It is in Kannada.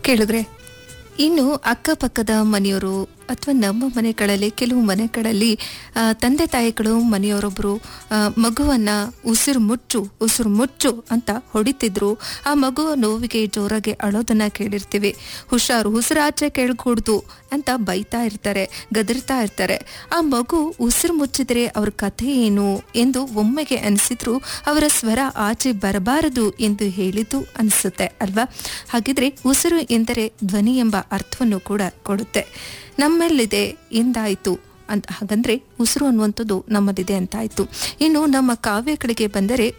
ಕೇಳಿದ್ರೆ ಇನ್ನು ಅಕ್ಕಪಕ್ಕದ ಮನೆಯವರು ಅಥವಾ ನಮ್ಮ ಮನೆಗಳಲ್ಲಿ ಕೆಲವು ಮನೆಗಳಲ್ಲಿ ಆ, ತಂದೆ ತಾಯಿಗಳು ಮನೆಯವರೊಬ್ಬರು ಮಗುವನ್ನ ಉಸಿರು ಮುಚ್ಚು ಉಸಿರು ಮುಚ್ಚು ಅಂತ ಹೊಡಿತಿದ್ರು ಆ ಮಗು ನೋವಿಗೆ ಜೋರಾಗಿ ಅಳೋದನ್ನ ಕೇಳಿರ್ತೀವಿ ಹುಷಾರು ಉಸಿರಾಚೆ ಕೇಳ್ಕೂಡ್ದು ಅಂತ ಬೈತಾ ಇರ್ತಾರೆ ಗದರ್ತಾ ಇರ್ತಾರೆ ಆ ಮಗು ಉಸಿರು ಮುಚ್ಚಿದ್ರೆ ಅವ್ರ ಕಥೆ ಏನು ಎಂದು ಒಮ್ಮೆಗೆ ಅನಿಸಿದ್ರು ಅವರ ಸ್ವರ ಆಚೆ ಬರಬಾರದು ಎಂದು ಹೇಳಿದ್ದು ಅನಿಸುತ್ತೆ ಅಲ್ವಾ ಹಾಗಿದ್ರೆ ಉಸಿರು ಎಂದರೆ ಧ್ವನಿ ಎಂಬ ಅರ್ಥವನ್ನು ಕೂಡ ಕೊಡುತ್ತೆ ನಮ್ಮಲ್ಲಿದೆ ಎಂದಾಯಿತು ಅಂತ ಹಾಗಂದ್ರೆ ಉಸಿರು ಅನ್ನುವಂಥದ್ದು ನಮ್ಮಲ್ಲಿದೆ ಅಂತಾಯ್ತು ಇನ್ನು ನಮ್ಮ ಕಾವ್ಯಗಳಿಗೆ ಬಂದರೆ